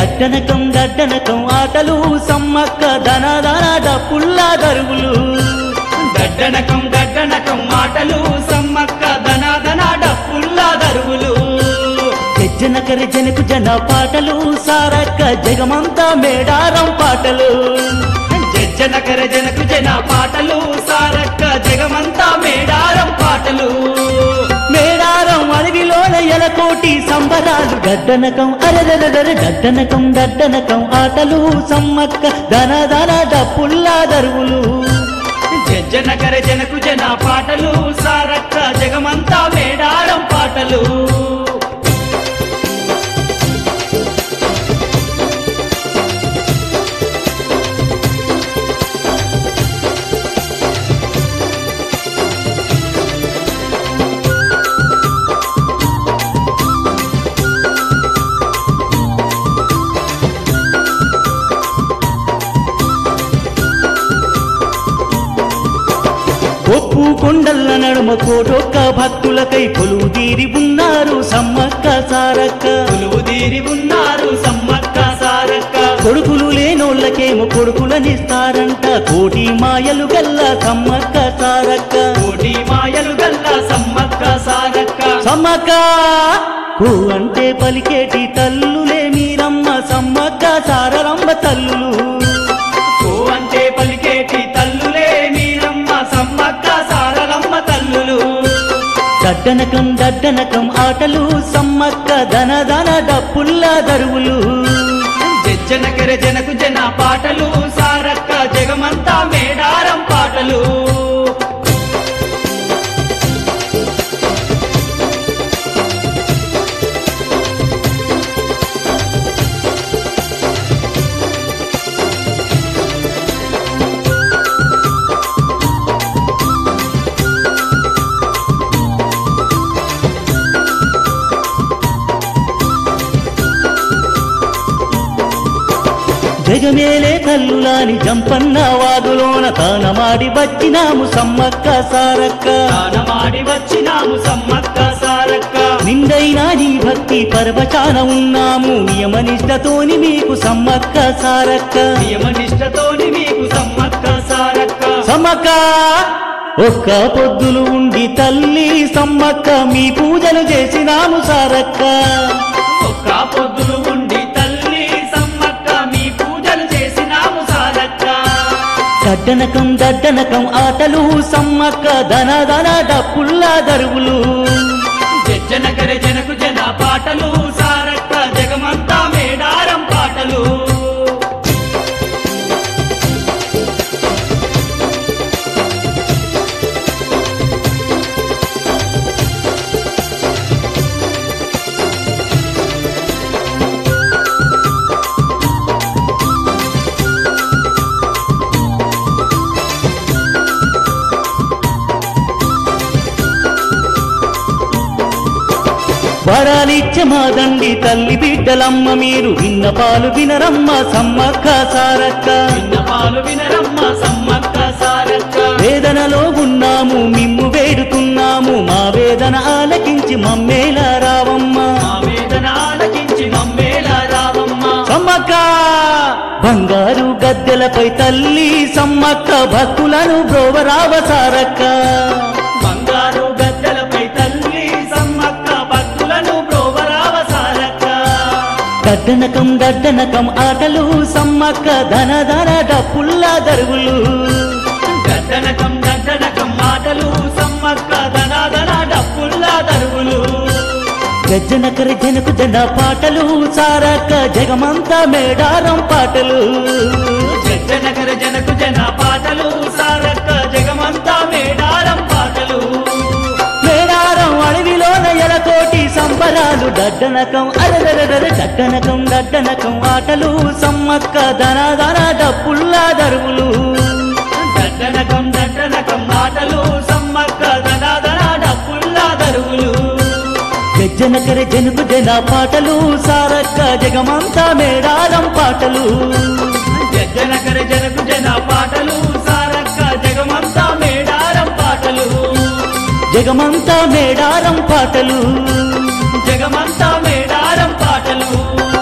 దడ్డనకం దడ్డనకం ఆటలు సమ్మక్క దన దన డప్పుల్లా దరువులు గడ్డనకం గడ్డనకం మాటలు సమ్మక్క ధనాధన డప్పుల్లా దరువులు జనకరి జనకు జన పాటలు సారక్క జగమంతా మేడారం పాటలు జనకర జనకు జన పాటలు సారక్క జగమంతా మేడారం పాటలు మేడారం అడవిలోన ఎలకోటి సంబరాలు దడ్డనకం అరదరదర దడ్డనకం దడ్డనకం ఆటలు సమ్మక్క దన దన డప్పుల్లా దరువులు జనకర జనకు జన పాటలు సారక్క జగమంతా మేడారం పాటలు ఒప్పు కొండల్ల నడుమ కోటొక్క భక్తులకై కొలువు తీరి ఉన్నారు సమ్మక్క సారక్క కొలువు తీరి ఉన్నారు సమ్మక్క సారక్క కొడుకులు లేనోళ్ళకేమో కొడుకులనిస్తారంట కోటి మాయలు గల్ల సమ్మక్క సారక్క కోటి మాయలు గల్ల సమ్మక్క సారక్క సమ్మక్క కూ అంటే పలికేటి తల్లులే మీరమ్మ సమ్మక్క సారరమ్మ తల్లులు ఓ అంటే పలికేటి తల్లులే మీరమ్మ సమ్మక్క సారలమ్మ తల్లులు దడ్డనకం దడ్డనకం ఆటలు సమ్మక్క దన దన డప్పుల్లా దరువులు జనకర జనకు జన పాటలు సారక్క జగమంతా మేడారం పాటలు జగమేలే తల్లులాని జంపన్న వాగులోన తానమాడి వచ్చినాము సమ్మక్క సారక్క తానమాడి వచ్చినాము సమ్మక్క సారక్క నిండైనా నీ భక్తి పర్వచాన ఉన్నాము నియమనిష్టతోని మీకు సమ్మక్క సారక్క నియమనిష్టతోని మీకు సమ్మక్క సారక్క సమ్మక్క ఒక్క పొద్దులు ఉండి తల్లి సమ్మక్క మీ పూజలు చేసినాము సారక్క ఒక్క పొద్దులు ఉండి తల్లి సమ్మక్క మీ పూజలు చేసినాము సారక్క దడ్డనకం దడ్డనకం ఆటలు సమ్మక్క ధన ధన డప్పుల్లా దరువులు జనకర జనకు జన పాటలు సారక్క జగమంతా మేడారం పాటలు వరాలిచ్చ మా దండి తల్లి బిడ్డలమ్మ మీరు విన్న పాలు వినరమ్మ సమ్మక్క సారక్క విన్నపాలు వినరమ్మ సమ్మక్క సారక్క వేదనలో ఉన్నాము మిమ్ము వేడుకున్నాము మా వేదన ఆలకించి మమ్మేలా రావమ్మ మా వేదన ఆలకించి మమ్మేలా రావమ్మ సమ్మక్క బంగారు గద్దెలపై తల్లి సమ్మక్క భక్తులను బ్రోవరావ సారక్క బంగారు గద్దెలపై తల్లి సమ్మక్క భక్తులను ప్రోవరావ సారక్క దడ్డనకం దడ్డనకం ఆటలు సమ్మక్క ధన ధన డప్పుల్లా దరువులు గద్దనకం గద్దనకం మాటలు సమ్మక్క ధనాధన డప్పుల్లా దరువులు గజ్జనకర జనకు జన పాటలు సారక్క జగమంతా మేడారం పాటలు జనకర జనకు జన పాటలు సారక్క జగమంతా మేడారం పాటలు మేడారం అడవిలోన ఎలకోటి సంబరాలు దడ్డనకం అరదరదర దడ్డనకం దడ్డనకం ఆటలు సమ్మక్క ధన ధన డప్పుల్లా దరువులు దడ్డనకం దడ్డనకం మాటలు సమ్మక్క ధనాధన డప్పుల్లా దరువులు గజ్జనకర జనకు జన పాటలు సారక్క జగమంతా మేడారం పాటలు జనకర జనకు జన పాటలు సారక్క జగమంతా మేడారం పాటలు జగమంతా మేడారం పాటలు జగమంతా మేడారం పాటలు